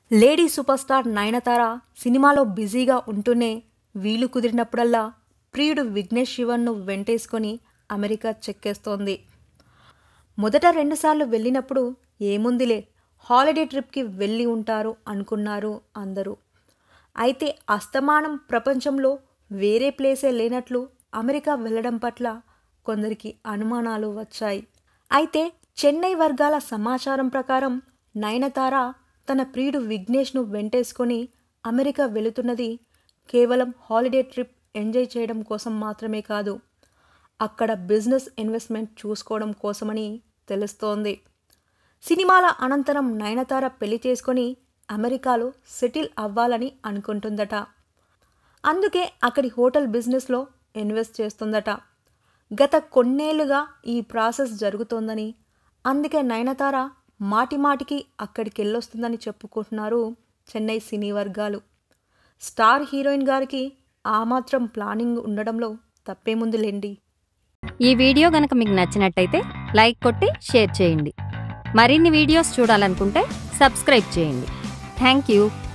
lady super star Nayanthara సినిమాలో బిజీగా ఉంటూనే వీలు కుదిరినప్పుడల్లా ప్రియుడు విఘ్నేష్ శివన్ను వెంటేసుకొని అమెరికా చెక్కేస్తోంది మొదట రెండుసార్లు వెళ్ళినప్పుడు ఏముందిలే హాలిడే ట్రిప్కి వెళ్ళి ఉంటారు అనుకున్నారు అందరూ అయితే అస్తమానం ప్రపంచంలో వేరే ప్లేసే లేనట్లు అమెరికా వెళ్ళడం పట్ల కొందరికి అనుమానాలు వచ్చాయి అయితే చెన్నై వర్గాల సమాచారం ప్రకారం నయనతార తన ప్రియుడు విఘ్నేష్ను వెంటేసుకొని అమెరికా వెళుతున్నది కేవలం హాలిడే ట్రిప్ ఎంజాయ్ చేయడం కోసం మాత్రమే కాదు అక్కడ బిజినెస్ ఇన్వెస్ట్మెంట్ చూసుకోవడం కోసమని తెలుస్తోంది సినిమాల అనంతరం నయనతార పెళ్లి చేసుకొని అమెరికాలో సెటిల్ అవ్వాలని అనుకుంటుందట అందుకే అక్కడి హోటల్ బిజినెస్లో ఇన్వెస్ట్ చేస్తుందట గత కొన్నేళ్లుగా ఈ ప్రాసెస్ జరుగుతోందని అందుకే నయనతార మాటిమాటికి అక్కడికి వెళ్ళొస్తుందని చెప్పుకుంటున్నారు చెన్నై సినీ వర్గాలు స్టార్ హీరోయిన్ గారికి ఆ మాత్రం ప్లానింగ్ ఉండడంలో తప్పేముందులేండి ఈ వీడియో గనక మీకు నచ్చినట్టయితే లైక్ కొట్టి షేర్ చేయండి మరిన్ని వీడియోస్ చూడాలనుకుంటే సబ్స్క్రైబ్ చేయండి థ్యాంక్ యూ